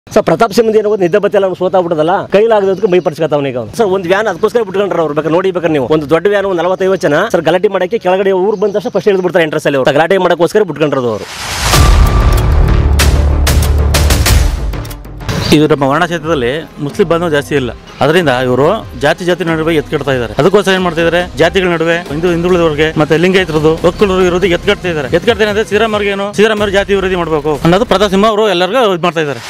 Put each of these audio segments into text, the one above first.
Sir Pratap ಸಿಂಹ ಏನೋ ನಿದ್ದೆ ಬತ್ತಿ ಎಲ್ಲ ಸೋತಾಗ್ಬಿಟ್ಟದಲ್ಲ ಕೈಲಾಗದಕ್ಕೆ ಮೈ ಪರ್ಸ್ಕೊತಾವನ ಈಗ ಅವ್ನು. ಸರ್ ಒಂದು ವ್ಯಾನ್ ಅದಕ್ಕೋಸ್ಕರ ಬಿಟ್ಕೊಂಡ್ರೆ ಅವ್ರು ಬೇಕಾದ್ರೆ ನೋಡಿ ಬೇಕಾದ್ರೆ ನೀವು ಒಂದು ದೊಡ್ಡ ವ್ಯಾನ್ ಒಂದು ನಲವತ್ತೈವತ್ತು ಜನ ಸರ್ ಗಲಾಟೆ ಮಾಡಕ್ಕೆ ಕೆಳಗಡೆ ಊರು ಬಂದ ತಕ್ಷಣ ಫಸ್ಟ್ ಇಳಿದು ಬಿಡ್ತಾರೆ ಎಂಟ್ರೆಸ್ ಅಲ್ಲಿ ಅವ್ರು ಗಲಾಟೆ ಮಾಡೋಕ್ಕೋಸ್ಕರ ಬಿಟ್ಕೊಂಡ್ರದು ಅವರು ಇದು ನಮ್ಮ ವರ್ಣಕ್ಷೇತ್ರದಲ್ಲಿ ಮುಸ್ಲಿಂ ಬಾಂಧವ ಜಾಸ್ತಿ ಇಲ್ಲ ಅದರಿಂದ ಇವರು ಜಾತಿ ಜಾತಿ ನಡುವೆ ಎತ್ಕಡ್ತಾ ಇದ್ದಾರೆ ಅದಕ್ಕೋಸ್ಕರ ಏನ್ ಮಾಡ್ತಾ ಇದ್ದಾರೆ ಜಾತಿಗಳ ನಡುವೆ ಹಿಂದೂ ಹಿಂದುಳಿದವರಿಗೆ ಮತ್ತೆ ಲಿಂಗಾಯತರದು ಒಕ್ಕಲರು ಇರೋದು ಎತ್ಕಡ್ತಾ ಇದ್ದಾರೆ ಎತ್ಕಡ್ತಾ ಅಂದ್ರೆ ಶ್ರೀರಾಮರಿಗೆ ಏನು ಶ್ರೀರಾಮರು ಜಾತಿ ವಿರೋಧಿ ಮಾಡಬೇಕು ಅನ್ನೋದು ಪ್ರತಾಪ್ ಸಿಂಹ ಅವರು ಎಲ್ಲರಿಗೂ ಇದು ಮಾಡ್ತಾ ಇದ್ದಾರೆ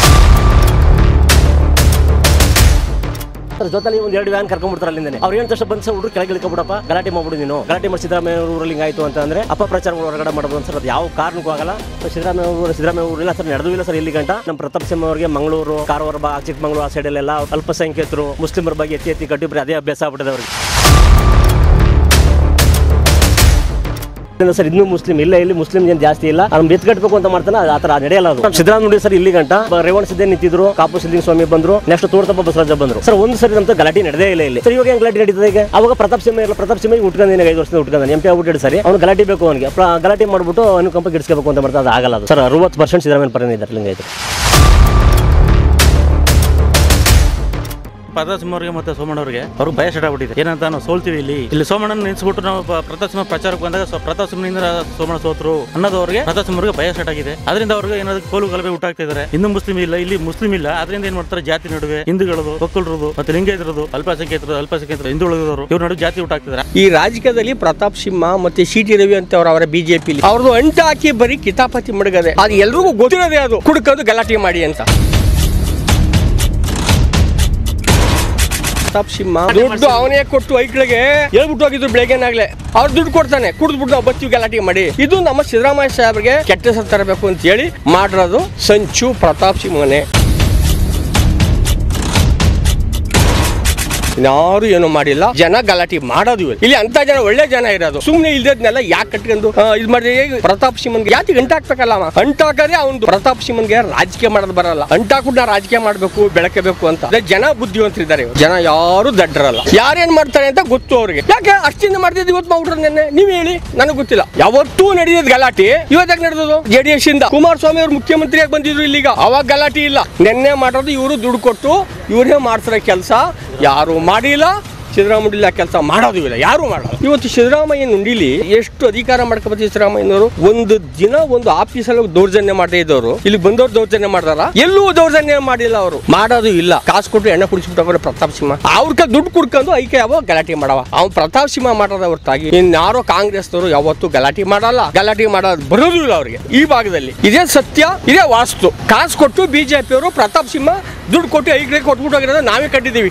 ಸರ್ ಜೊತೆಲಿ ಒಂದು ಎರಡು ವ್ಯಾನ್ ಕರ್ಕೊಂಡ್ಬಿಡ್ತಾರೆ ಅಲ್ಲಿಂದನೇ ಅವ್ರು ಏನ್ ತಕ್ಷಣ ಬಂದು ಸರ್ ಹುಡುಗರು ಕೆಳಗೆ ಇಳ್ಕೊಬಿಡಪ್ಪ ಗಲಾಟೆ ಮಾಡ್ಬಿಡು ನೀನು ಗಲಾಟೆ ಮಾಡಿ ಸಿದ್ದರಾಮಯ್ಯ ಊರಲ್ಲಿ ಹಿಂಗಾಯ್ತು ಅಂತ ಅಂದ್ರೆ ಅಪಪ್ರಚಾರಗಳು ಹೊರಗಡೆ ಮಾಡ್ಬೋದು ಸರ್ ಅದು ಯಾವ ಕಾರಣಕ್ಕೂ ಆಗಲ್ಲ ಸೊ ಸಿದ್ದರಾಮಯ್ಯ ಊರು ಸಿದ್ದರಾಮಯ್ಯ ಊರಿಲ್ಲ ಸರ್ ನಡೆದೂ ಇಲ್ಲ ಸರ್ ಇಲ್ಲಿ ಗಂಟ ನಮ್ಮ ಪ್ರತಾಪ್ ಸಿಂಹ ಅವರಿಗೆ ಮಂಗಳೂರು ಕಾರವಾರ ಬಾ ಚಿಕ್ಕಮಂಗ್ಳೂರು ಆ ಸೈಡಲ್ಲೆಲ್ಲ ಅಲ್ಪಸಂಖ್ಯಾತರು ಮುಸ್ಲಿಮರ ಬಗ್ಗೆ ಎತ್ತಿ ಎತ್ತಿ ಕಟ್ಟಿ ಬರೀ ಅದೇ ಅಭ್ಯಾಸ ಆಗ್ಬಿಟ್ಟಿದೆ ಅವ್ರಿಗೆ ಸರ್ ಇನ್ನೂ ಮುಸ್ಲಿಂ ಇಲ್ಲ ಇಲ್ಲಿ ಮುಸ್ಲಿಂ ಜನ ಜಾಸ್ತಿ ಇಲ್ಲ ಅವ್ನು ಬೆತ್ಕಟ್ಬೇಕು ಅಂತ ಮಾಡ್ತಾನೆ ಅದು ಆ ಥರ ನಡೆಯಲ್ಲ ಅದು ಸಿದ್ದರಾಮ ನೋಡಿ ಸರ್ ಇಲ್ಲಿ ಗಂಟ ಬ- ರೇವಣ ಸಿದ್ದೇ ನಿಂತಿದ್ರು ಕಾಪು ಸಿದ್ದಿನ ಸ್ವಾಮಿ ಬಂದ್ರು ನೆಕ್ಸ್ಟ್ ತೋರ್ತಪ್ಪ ಬಸವರಾಜ ಬಂದ್ರು ಸರ್ ಒಂದು ಸರಿ ನಮ್ದು ಗಲಾಟೆ ನಡೆದೇ ಇಲ್ಲ ಇಲ್ಲಿ ಸರ್ ಇವಾಗ ಹೆಂಗ್ ಗಲಾಟೆ ನಡೀತದೆ ಈಗ ಅವಾಗ ಪ್ರತಾಪ್ ಸಿಂಹ ಇಲ್ಲ ಪ್ರತಾಪ್ ಸಿಂಹ ಉಟ್ಕೊಂಡಿದ್ದೀನಿ ಐದು ವರ್ಷದಿಂದ ಉಟ್ಕೊಂಡ ಎಂ ಪಿ ಆಗ್ಬಿಟ್ಟು ಸರಿ ಅವ್ನು ಗಲಾಟೆ ಬೇಕು ಅವನಿಗೆ ಗಲಾಟೆ ಮಾಡ್ಬಿಟ್ಟು ಅನುಕಂಪ ಗಿಡಿಸ್ಕೋಬೇಕು ಅಂತ ಮಾಡ್ತಾ ಅದು ಆಗಲ್ಲ ಅದು ಸರ್ ಅರವತ್ತು ಪರ್ಸೆಂಟ್ ಸಿದ್ದರಾಮಯ್ಯ ಪರ ಇದ್ದಾರೆ ಲಿಂಗಾಯತರು ಪ್ರತಾಪ್ ಸಿಂಹ ಅವರಿಗೆ ಮತ್ತೆ ಸೋಮಣ್ಣ ಅವರಿಗೆ ಅವ್ರಿಗೆ ಭಯ ಸ್ಟಾರ್ಟ್ ಆಗ್ಬಿಟ್ಟಿದೆ ಏನಂತ ನಾವು ಸೋಲ್ತೀವಿ ಇಲ್ಲಿ ಇಲ್ಲಿ ಸೋಮಣ್ಣನ ನಿಲ್ಸ್ಬಿಟ್ಟು ನಾವು ಪ- ಪ್ರತಾಪ್ ಸಿಂಹ ಪ್ರಚಾರಕ್ಕೆ ಬಂದಾಗ ಸೊ- ಪ್ರತಾಪ್ ಸಿಂಹನಿಂದ ಸೋಮಣ್ಣ ಸೋತರು ಅನ್ನೋದು ಅವ್ರಿಗೆ ಪ್ರತಾಪ್ ಸಿಂಹ ಅವರಿಗೆ ಭಯ ಸ್ಟಾರ್ಟ್ ಆಗಿದೆ ಅದರಿಂದ ಅವ್ರಿಗೆ ಏನಾದ್ರು ಕೋಲು ಗಲಭೆ ಊಟಾಗ್ತಾ ಇದ್ದಾರೆ ಇನ್ನು ಮುಸ್ಲಿಂ ಇಲ್ಲ ಇಲ್ಲಿ ಮುಸ್ಲಿಂ ಇಲ್ಲ ಅದರಿಂದ ಏನ್ ಮಾಡ್ತಾರೆ ಜಾತಿ ನಡುವೆ ಹಿಂದೂಗಳದು ಒಕ್ಕಲರದು ಮತ್ತೆ ಲಿಂಗಾಯತರದು ಅಲ್ಪಸಂಖ್ಯಾತರು ಅಲ್ಪಸಂಖ್ಯಾತರು ಹಿಂದುಳಿದವರು ಇವ್ರ ನಡುವೆ ಜಾತಿ ಊಟಾಗ್ತಿದ್ದಾರೆ ಈ ರಾಜಕೀಯದಲ್ಲಿ ಪ್ರತಾಪ್ ಸಿಂಹ ಮತ್ತೆ ಸಿ ಟಿ ರವಿ ಅಂತ ಅವರ ಅವರ ಬಿಜೆಪಿ ಅವ್ರದ್ದು ಅಂಟ ಹಾಕಿ ಬರೀ ಕಿತಾಪತಿ ಮಡಗದೆ ಅದು ಎಲ್ರಿಗೂ ಗೊತ್ತಿರೋದೇ ಅದು ಕುಡ್ಕೋದು ಗಲಾಟೆ ಮಾಡಿ ಅಂತ ಪ್ರತಾಪ್ ಸಿಂಹ ದುಡ್ಡು ಅವನೇ ಕೊಟ್ಟು ಐಕ್ಳಿಗೆ ಹೇಳ್ಬಿಟ್ಟು ಹೋಗಿದ್ರು ಬೆಳಗ್ಗೆನಾಗ್ಲೆ ಅವ್ರು ದುಡ್ಡು ಕೊಡ್ತಾನೆ ಕುಡಿದ್ಬಿಟ್ಟು ನಾವು ಬರ್ತೀವಿ ಗಲಾಟೆ ಮಾಡಿ ಇದು ನಮ್ಮ ಸಿದ್ದರಾಮಯ್ಯ ಸಾಹೇಬ್ರಿಗೆ ಕೆಟ್ಟ ಹೆಸರು ತರಬೇಕು ಅಂತ ಹೇಳಿ ಮಾಡಿರೋದು ಸಂಚು ಪ್ರತಾಪ್ ಸಿಂಹನೇ ಯಾರು ಏನು ಮಾಡಿಲ್ಲ ಜನ ಗಲಾಟೆ ಮಾಡೋದು ಇವ್ರು. ಇಲ್ಲಿ ಅಂತ ಜನ ಒಳ್ಳೆ ಜನ ಇರೋದು ಸುಮ್ನೆ ಇಲ್ದದ್ನೆಲ್ಲ ಯಾಕೆ ಕಟ್ಕೊಂಡು ಆ, ಇದ್ ಮಾಡಿ ಪ್ರತಾಪ್ ಸಿಂಹನ್ಗೆ ಯಾಕೆ ಗಂಟಾಕ್ಬೇಕಲ್ಲ ಅವ ಅಂಟಾಕದೇ ಅವ್ನು ಪ್ರತಾಪ್ ಸಿಂಹನ್ಗೆ ರಾಜಕೀಯ ಮಾಡೋದು ಬರಲ್ಲ ಅಂಟಾಕ್ಬಿಟ್ಟು ನಾ ರಾಜಕೀಯ ಮಾಡ್ಬೇಕು ಬೆಳಕಬೇಕು ಅಂತ ಅದೇ ಜನ ಬುದ್ಧಿವಂತರಿದ್ದಾರೆ ಇವ್ರು. ಜನ ಯಾರು ದಡ್ಡರಲ್ಲ ಯಾರೇನ್ ಮಾಡ್ತಾರೆ ಅಂತ ಗೊತ್ತು ಅವ್ರಿಗೆ ಯಾಕೆ ಅಷ್ಟಿಂದ ಮಾಡ್ತಿದ್ದು ಇವತ್ತು ಮಾಡ್ಬಿಟ್ರೆ ನೆನ್ನೆ ನೀವ್ ಹೇಳಿ ನನಗೆ ಗೊತ್ತಿಲ್ಲ ಯಾವತ್ತೂ ನಡೆಯೋದು ಗಲಾಟೆ ಇವತ್ತಾಗ ನಡೆದದು ಜೆ ಡಿ ಎಸ್ ಇಂದ ಕುಮಾರಸ್ವಾಮಿ ಅವರು ಮುಖ್ಯಮಂತ್ರಿಯಾಗಿ ಬಂದಿದ್ರು ಇಲ್ಲಿಗ ಅವಾಗ ಗಲಾಟೆ ಇಲ್ಲ ನೆನ್ನೆ ಮಾಡೋದು ಇವರು ದುಡ್ಡು ಕೊಟ್ಟು ಇವರೇ ಮಾಡ್ತಾರೆ ಕೆಲಸ ಯಾರು ಮಾಡಿಲ್ಲ ಸಿದ್ದರಾಮಯ್ಯ ಕೆಲಸ ಮಾಡೋದು ಇಲ್ಲ ಯಾರು ಮಾಡಲ್ಲ ಇವತ್ತು ಸಿದ್ದರಾಮಯ್ಯ ನುಂಡಿಲಿ ಎಷ್ಟು ಅಧಿಕಾರ ಮಾಡ್ಕೊಬತ್ತಿ ಸಿದ್ದರಾಮಯ್ಯನವರು ಒಂದು ದಿನ ಒಂದು ಆಫೀಸಲ್ಲಿ ದೌರ್ಜನ್ಯ ಮಾಡದೇ ಇದ್ದವರು ಇಲ್ಲಿ ಬಂದವ್ರು ದೌರ್ಜನ್ಯ ಮಾಡ್ದಾರ ಎಲ್ಲೂ ದೌರ್ಜನ್ಯ ಮಾಡಿಲ್ಲ ಅವರು ಮಾಡೋದು ಇಲ್ಲ ಕಾಸು ಕೊಟ್ಟು ಎಣ್ಣೆ ಕುಡಿಸ್ಬಿಟ್ಟವ್ರೆ ಪ್ರತಾಪ್ ಸಿಂಹ ಅವ್ರ ದುಡ್ಡು ಕುಡ್ಕೊಂಡು ಐಕೆ ಯಾವ ಗಲಾಟೆ ಮಾಡವ ಅವ್ನು ಪ್ರತಾಪ್ ಸಿಂಹ ಮಾಡೋದ ಹೊರತಾಗಿ ಇನ್ಯಾರೋ ಕಾಂಗ್ರೆಸ್ನವರು ಯಾವತ್ತೂ ಗಲಾಟೆ ಮಾಡಲ್ಲ ಗಲಾಟೆ ಮಾಡೋದು ಬರೋದು ಇಲ್ಲ ಅವ್ರಿಗೆ ಈ ಭಾಗದಲ್ಲಿ ಇದೇ ಸತ್ಯ ಇದೇ ವಾಸ್ತು ಕಾಸು ಕೊಟ್ಟು ಬಿಜೆಪಿ ಅವರು ಪ್ರತಾಪ್ ಸಿಂಹ ದುಡ್ಡು ಕೊಟ್ಟು ಐಕ್ರೆ ಕೊಟ್ಬಿಟ್ಟು ಹೋಗಿರೋದು ನಾವೇ ಕಟ್ಟಿದ್ದೀವಿ